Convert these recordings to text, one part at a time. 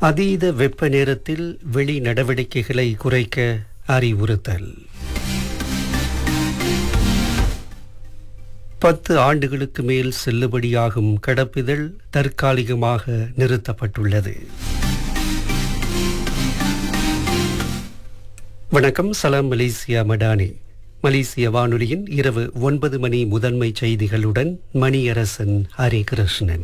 அதீத வெப்ப நேரத்தில் வெளி நடவடிக்கைகளை குறைக்க அறிவுறுத்தல் பத்து ஆண்டுகளுக்கு மேல் செல்லுபடியாகும் கடப்பிதழ் தற்காலிகமாக நிறுத்தப்பட்டுள்ளது வணக்கம் சலாம் மலேசியா மடானி மலேசிய வானொலியின் இரவு ஒன்பது மணி முதன்மை செய்திகளுடன் மணியரசன் ஹரிகிருஷ்ணன்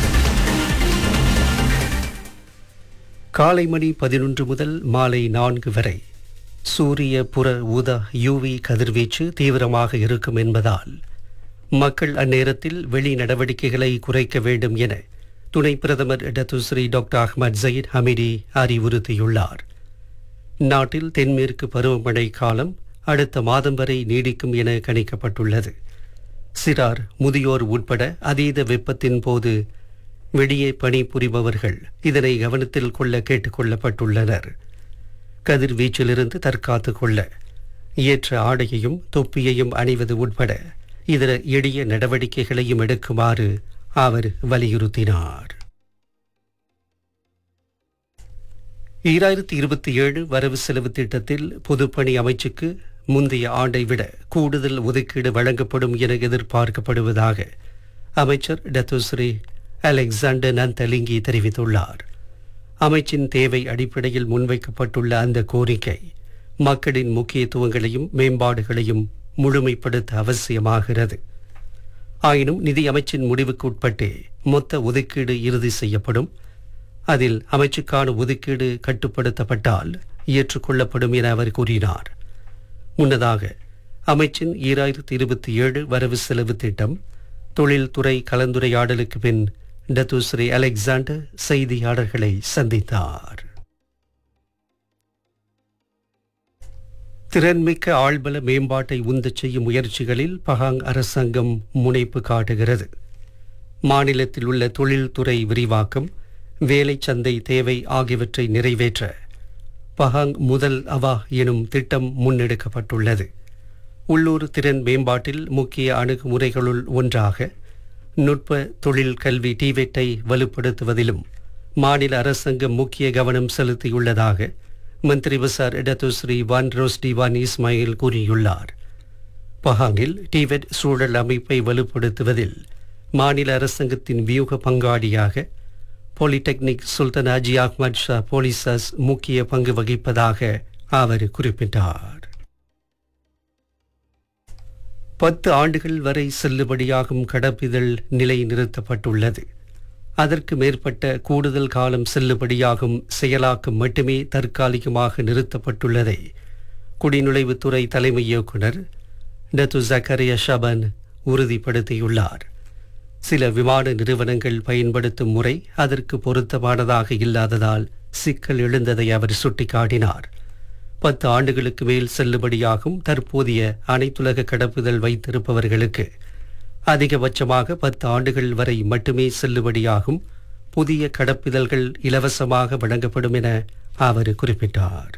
காலை மணி பதினொன்று முதல் மாலை நான்கு வரை சூரிய புற ஊதா யூவி கதிர்வீச்சு தீவிரமாக இருக்கும் என்பதால் மக்கள் அந்நேரத்தில் வெளி நடவடிக்கைகளை குறைக்க வேண்டும் என துணை பிரதமர் Datuk Seri doctor Ahmad Zahid Hamidi அறிவுறுத்தியுள்ளார் நாட்டில் தென்மேற்கு பருவமழை காலம் அடுத்த மாதம் வரை நீடிக்கும் என கணிக்கப்பட்டுள்ளது சிறார் முதியோர் உட்பட அதீத வெப்பத்தின் போது வெளியே பணிபுரிபவர்கள் இதனை கவனத்தில் கொள்ள கேட்டுக்கொள்ளப்பட்டுள்ளனர் கதிர்வீச்சிலிருந்து தற்காத்துக் கொள்ள ஏற்ற ஆடையையும் தொப்பியையும் அணிவது உட்பட இதர எளிய நடவடிக்கைகளையும் எடுக்குமாறு அவர் வலியுறுத்தினார் ஈராயிரத்தி இருபத்தி ஏழு வரவு செலவு திட்டத்தில் பொதுப்பணி அமைச்சுக்கு முந்தைய ஆண்டை விட கூடுதல் ஒதுக்கீடு வழங்கப்படும் என எதிர்பார்க்கப்படுவதாக அமைச்சர் டத்துஸ்ரீ அலெக்சாண்டர் நந்தலிங்கி தெரிவித்துள்ளார் அமைச்சின் தேவை அடிப்படையில் முன்வைக்கப்பட்டுள்ள அந்த கோரிக்கை மக்களின் முக்கியத்துவங்களையும் மேம்பாடுகளையும் முழுமைப்படுத்த அவசியமாகிறது ஆயினும் நிதி அமைச்சின் முடிவுக்கு உட்பட்டே மொத்த ஒதுக்கீடு இறுதி செய்யப்படும் அதில் அமைச்சுக்கான ஒதுக்கீடு கட்டுப்படுத்தப்பட்டால் ஏற்றுக்கொள்ளப்படும் என அவர் கூறினார் முன்னதாக அமைச்சின் ஈராயிரத்தி இருபத்தி ஏழு வரவு செலவு திட்டம் தொழில்துறை கலந்துரையாடலுக்கு பின் டத்துஸ்ரீ அலெக்சாண்டர் செய்தியாளர்களை சந்தித்தார் திறன்மிக்க ஆழ்பல மேம்பாட்டை உந்தச் செய்யும் முயற்சிகளில் பஹாங் அரசாங்கம் முனைப்பு காட்டுகிறது மாநிலத்தில் உள்ள தொழில்துறை விரிவாக்கம் வேலை சந்தை தேவை ஆகியவற்றை நிறைவேற்ற பஹாங் முதல் அவா எனும் திட்டம் முன்னெடுக்கப்பட்டுள்ளது உள்ளூர் திறன் மேம்பாட்டில் முக்கிய அணுகுமுறைகளுள் ஒன்றாக நுட்ப தொழில் கல்வி டிவெட்டை வலுப்படுத்துவதிலும் மாநில அரசாங்கம் முக்கிய கவனம் செலுத்தியுள்ளதாக மந்திரி பசார் இடத்துஸ்ரீ வான் ரோஸ்டி வான் இஸ்மாயில் கூறியுள்ளார் பஹாங்கில் டிவெட் சூழல் அமைப்பை வலுப்படுத்துவதில் மாநில அரசாங்கத்தின் வியூக பங்காளியாக polytechnic Sultan Haji Ahmad Shah POLISAS முக்கிய பங்கு வகிப்பதாக அவர் குறிப்பிட்டார் பத்து ஆண்டுகள் வரை செல்லுபடியாகும் கடப்பிதழ் நிலை நிறுத்தப்பட்டுள்ளது அதற்கு மேற்பட்ட கூடுதல் காலம் செல்லுபடியாகும் செயலாக்கம் மட்டுமே தற்காலிகமாக நிறுத்தப்பட்டுள்ளதை குடிநுழைவுத்துறை தலைமை இயக்குனர் டத்து ஜக்கரியா ஷபன் உறுதிப்படுத்தியுள்ளார் சில விமான நிறுவனங்கள் பயன்படுத்தும் முறை அதற்கு பொருத்தமானதாக இல்லாததால் சிக்கல் எழுந்ததை அவர் சுட்டிக்காட்டினார் பத்து ஆண்டுகளுக்கு மேல் செல்லுபடியாகும் தற்போதைய அனைத்துலக கடப்புதல் வைத்திருப்பவர்களுக்கு அதிகபட்சமாக பத்து ஆண்டுகள் வரை மட்டுமே செல்லுபடியாகும் புதிய கடப்பிதழ்கள் இலவசமாக வழங்கப்படும் என அவர் குறிப்பிட்டார்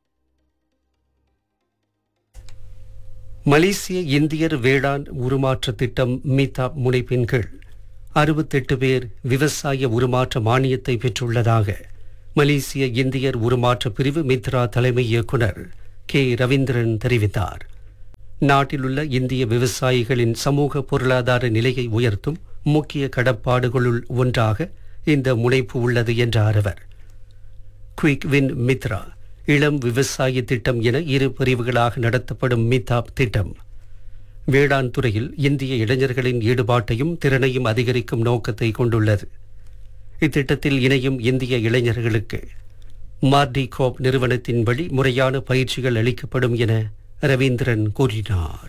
மலேசிய இந்தியர் வேளாண் உருமாற்ற திட்டம் மீதா முனைப்பின் கீழ் அறுபத்தெட்டு பேர் விவசாய உருமாற்ற மானியத்தை பெற்றுள்ளதாக மலேசிய இந்தியர் உருமாற்ற பிரிவு மித்ரா தலைமை இயக்குனர் கே ரவீந்திரன் தெரிவித்தார் நாட்டிலுள்ள இந்திய விவசாயிகளின் சமூக பொருளாதார நிலையை உயர்த்தும் முக்கிய கடப்பாடுகளுள் ஒன்றாக இந்த முனைப்பு உள்ளது என்றார் அவர் குயிக் வின் மித்ரா இளம் விவசாய திட்டம் என இரு பிரிவுகளாக நடத்தப்படும் மிதாப் திட்டம் வேளாண் துறையில் இந்திய இளைஞர்களின் ஈடுபாட்டையும் திறனையும் அதிகரிக்கும் நோக்கத்தை கொண்டுள்ளது இத்திட்டத்தில் இணையும் இந்திய இளைஞர்களுக்கு மார்டி கோப் நிறுவனத்தின் வழி முறையான பயிற்சிகள் அளிக்கப்படும் என ரவீந்திரன் கூறினார்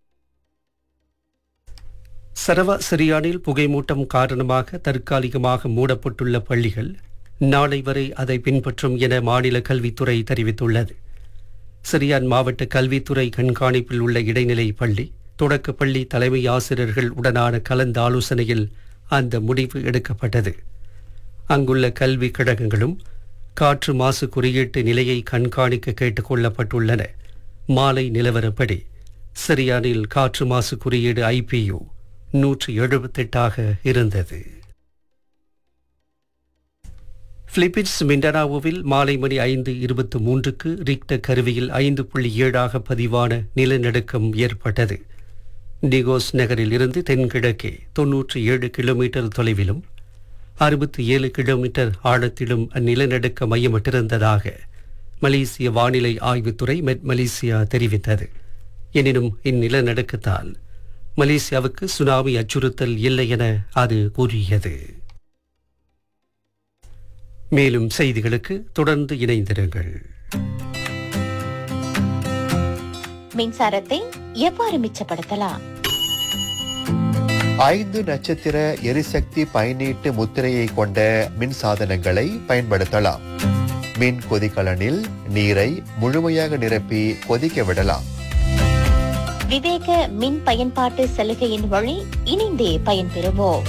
சரவா சிரியானில் புகைமூட்டம் காரணமாக தற்காலிகமாக மூடப்பட்டுள்ள பள்ளிகள் நாளை வரை அதை பின்பற்றும் என மாநில கல்வித்துறை தெரிவித்துள்ளது சிரியான் மாவட்ட கல்வித்துறை கண்காணிப்பில் உள்ள இடைநிலை பள்ளி தொடக்கப்பள்ளி தலைமை ஆசிரியர்கள் உடனான கலந்த ஆலோசனையில் அந்த முடிவு எடுக்கப்பட்டது அங்குள்ள கல்வி கழகங்களும் காற்று மாசு குறியீட்டு நிலையை கண்காணிக்க கேட்டுக்கொள்ளப்பட்டுள்ளன மாலை நிலவரப்படி சிரியானில் காற்று மாசு குறியீடு ஐபியு நூற்று எழுபத்தெட்டாக இருந்தது பிலிப்பின்ஸ் மிண்டனாவோவில் மாலை மணி ஐந்து இருபத்து மூன்றுக்கு ரிக்டர் கருவியில் ஐந்து புள்ளி ஏழாக பதிவான நிலநடுக்கம் ஏற்பட்டது டிகோஸ் நகரில் இருந்து தென்கிழக்கே தொன்னூற்றி ஏழு கிலோமீட்டர் தொலைவிலும் அறுபத்தி ஏழு கிலோமீட்டர் ஆழத்திலும் அந்நிலநடுக்க மையமிட்டிருந்ததாக மலேசிய வானிலை ஆய்வுத்துறை மெட் மலேசியா தெரிவித்தது எனினும் இந்நிலநடுக்கத்தால் மலேசியாவுக்கு சுனாமி அச்சுறுத்தல் இல்லை என அது கூறியது மேலும் செய்திகளுக்கு தொடர்ந்து இணைந்திருங்கள் மின்சாரத்தை எவ்வாறு மிச்சப்படுத்தலாம் ஐந்து நட்சத்திர எரிசக்தி பயனீட்டு முத்திரையை கொண்ட மின் சாதனங்களை பயன்படுத்தலாம் மின் கொதிகலனில் நீரை முழுமையாக நிரப்பி கொதிக்க விடலாம் விவேக மின் பயன்பாட்டு சலுகையின் வழி இணைந்தே பயன்பெறுவோம்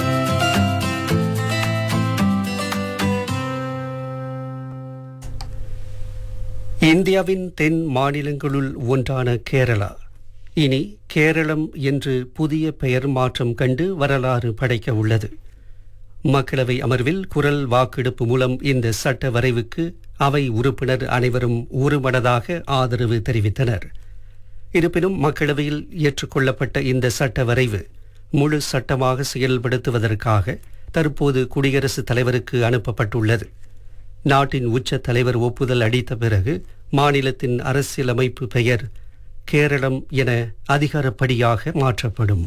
இந்தியாவின் தென் மாநிலங்களுள் ஒன்றான கேரளா இனி கேரளம் என்று புதிய பெயர் மாற்றம் கண்டு வரலாறு படைக்க உள்ளது மக்களவை அமர்வில் குரல் வாக்கெடுப்பு மூலம் இந்த சட்ட வரைவுக்கு அவை உறுப்பினர் அனைவரும் ஒருமனதாக ஆதரவு தெரிவித்தனர் இருப்பினும் மக்களவையில் ஏற்றுக்கொள்ளப்பட்ட இந்த சட்ட வரைவு முழு சட்டமாக செயல்படுத்துவதற்காக தற்போது குடியரசுத் தலைவருக்கு அனுப்பப்பட்டுள்ளது நாட்டின் உச்ச தலைவர் ஒப்புதல் அளித்த பிறகு மாநிலத்தின் அரசியலமைப்பு பெயர் கேரளம் என அதிகாரப்படியாக மாற்றப்படும்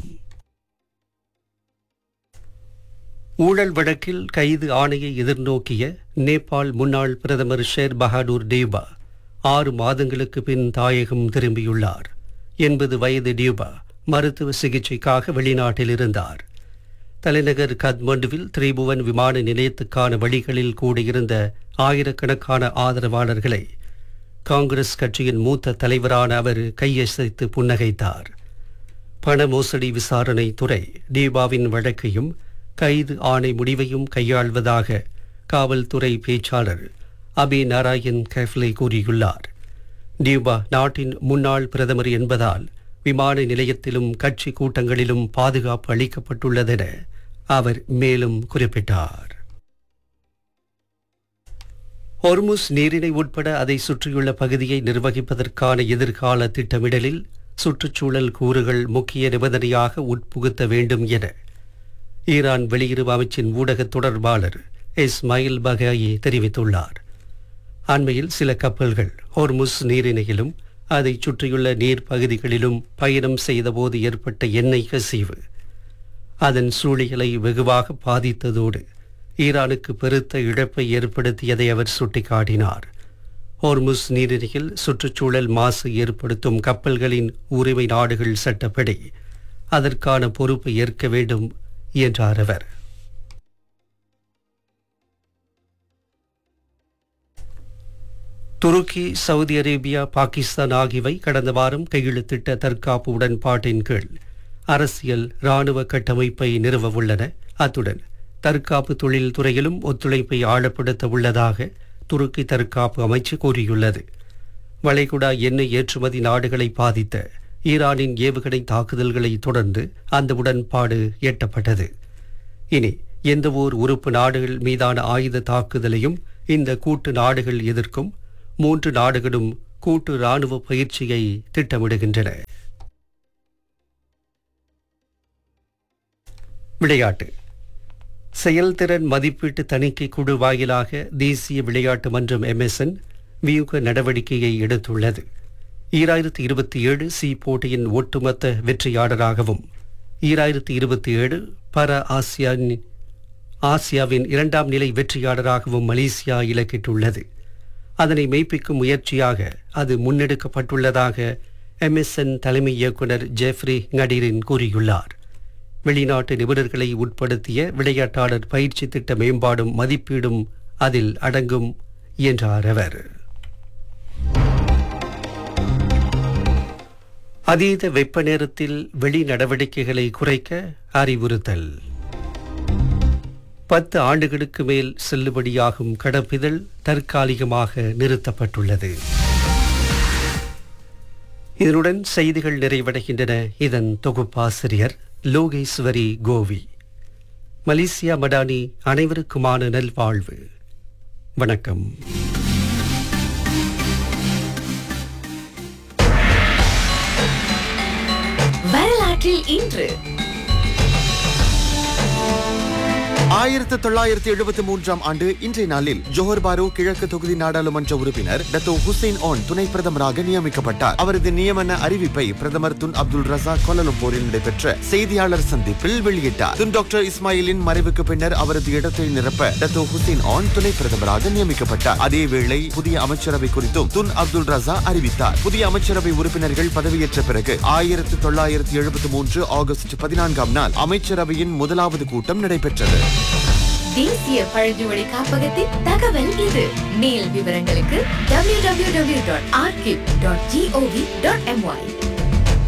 ஊழல் வழக்கில் கைது ஆணையை எதிர்நோக்கிய நேபாள் முன்னாள் பிரதமர் ஷேர் பஹாதூர் டேபா ஆறு மாதங்களுக்கு பின் தாயகம் திரும்பியுள்ளார் எண்பது வயது டியூபா மருத்துவ சிகிச்சைக்காக வெளிநாட்டில் இருந்தார் தலைநகர் கத்மண்டுவில் திரிபுவன் விமான நிலையத்துக்கான வழிகளில் கூடியிருந்த ஆயிரக்கணக்கான ஆதரவாளர்களை காங்கிரஸ் கட்சியின் மூத்த தலைவரான அவர் கையசைத்து புன்னகைத்தார் பண மோசடி விசாரணை துறை தீபாவின் வழக்கையும் கைது ஆணை முடிவையும் கையாள்வதாக காவல்துறை பேச்சாளர் அபி நாராயண் கேஃப்லே கூறியுள்ளார் டியூபா நாட்டின் முன்னாள் பிரதமர் என்பதால் விமான நிலையத்திலும் கட்சி கூட்டங்களிலும் பாதுகாப்பு அளிக்கப்பட்டுள்ளதென அவர் மேலும் குறிப்பிட்டார் ஹொர்முஸ் நீரிணை உட்பட அதை சுற்றியுள்ள பகுதியை நிர்வகிப்பதற்கான எதிர்கால திட்டமிடலில் சுற்றுச்சூழல் கூறுகள் முக்கிய நிபந்தனையாக உட்புகுத்த வேண்டும் என ஈரான் வெளியுறவு அமைச்சின் ஊடக தொடர்பாளர் இஸ்மாயில் பகாயி தெரிவித்துள்ளார் அண்மையில் சில கப்பல்கள் ஹோர்முஸ் நீரிணையிலும் அதைச் சுற்றியுள்ள நீர் பகுதிகளிலும் பயணம் செய்தபோது ஏற்பட்ட எண்ணெய் கசிவு அதன் சூழியலை வெகுவாக பாதித்ததோடு ஈரானுக்கு பெருத்த இழப்பை ஏற்படுத்தியதை அவர் சுட்டிக்காட்டினார் ஹோர்முஸ் நீரிணையில் சுற்றுச்சூழல் மாசு ஏற்படுத்தும் கப்பல்களின் உரிமை நாடுகள் சட்டப்படி அதற்கான பொறுப்பை ஏற்க வேண்டும் என்றார் அவர் துருக்கி சவுதி அரேபியா பாகிஸ்தான் ஆகியவை கடந்த வாரம் கையெழுத்திட்ட தற்காப்பு உடன்பாட்டின் கீழ் அரசியல் இராணுவ கட்டமைப்பை நிறுவ உள்ளன அத்துடன் தற்காப்பு தொழில் துறையிலும் ஒத்துழைப்பை ஆழப்படுத்த உள்ளதாக துருக்கி தற்காப்பு அமைச்சு கூறியுள்ளது வளைகுடா எண்ணெய் ஏற்றுமதி நாடுகளை பாதித்த ஈரானின் ஏவுகணை தாக்குதல்களை தொடர்ந்து அந்த உடன்பாடு எட்டப்பட்டது இனி எந்தவோர் உறுப்பு நாடுகள் மீதான ஆயுத தாக்குதலையும் இந்த கூட்டு நாடுகள் எதிர்க்கும் மூன்று நாடுகளும் கூட்டு ராணுவ பயிற்சியை திட்டமிடுகின்றன விளையாட்டு செயல்திறன் மதிப்பீட்டு தணிக்கை குழு வாயிலாக தேசிய விளையாட்டு மன்றம் எம்எஸ்என் வியூக நடவடிக்கையை எடுத்துள்ளது ஈராயிரத்தி இருபத்தி ஏழு சி போட்டியின் ஒட்டுமொத்த வெற்றியாளராகவும் ஈராயிரத்தி இருபத்தி ஏழு பர ஆசியான் ஆசியாவின் இரண்டாம் நிலை வெற்றியாளராகவும் மலேசியா இலக்கிட்டுள்ளது அதனை மெய்ப்பிக்கும் முயற்சியாக அது முன்னெடுக்கப்பட்டுள்ளதாக எம்எஸ்என் தலைமை இயக்குனர் ஜெஃப்ரி நடீரின் கூறியுள்ளார் வெளிநாட்டு நிபுணர்களை உட்படுத்திய விளையாட்டாளர் பயிற்சி திட்ட மேம்பாடும் மதிப்பீடும் அதில் அடங்கும் என்றார் அவர் அதீத வெப்ப நேரத்தில் வெளி நடவடிக்கைகளை குறைக்க அறிவுறுத்தல் பத்து ஆண்டுகளுக்கு மேல் செல்லுபடியாகும் கடப்பிதழ் தற்காலிகமாக நிறுத்தப்பட்டுள்ளது இதனுடன் செய்திகள் நிறைவடைகின்றன இதன் தொகுப்பாசிரியர் லோகேஸ்வரி கோவி மலேசியா மடானி அனைவருக்குமான நல்வாழ்வு வணக்கம் வரலாற்றில் இன்று ஆயிரத்து தொள்ளாயிரத்தி எழுபத்தி மூன்றாம் ஆண்டு இன்றைய நாளில் ஜோஹர் பாரு கிழக்கு தொகுதி நாடாளுமன்ற உறுப்பினர் டத்தோ ஹுசைன் ஆன் துணை பிரதமராக நியமிக்கப்பட்டார் அவரது நியமன அறிவிப்பை பிரதமர் துன் அப்துல் ரசாக் கோலலம்பூரில் நடைபெற்ற செய்தியாளர் சந்திப்பில் வெளியிட்டார் துன் டாக்டர் இஸ்மாயிலின் மறைவுக்கு பின்னர் அவரது இடத்தை நிரப்ப டத்தோ ஹுசைன் ஆன் துணை பிரதமராக நியமிக்கப்பட்டார் அதேவேளை புதிய அமைச்சரவை குறித்தும் துன் அப்துல் ரசா அறிவித்தார் புதிய அமைச்சரவை உறுப்பினர்கள் பதவியேற்ற பிறகு ஆயிரத்து தொள்ளாயிரத்தி எழுபத்தி மூன்று ஆகஸ்ட் பதினான்காம் நாள் அமைச்சரவையின் முதலாவது கூட்டம் நடைபெற்றது தேசிய பழங்குடி காப்பகத்தின் தகவல் இது மேல் விவரங்களுக்கு www.archive.gov.my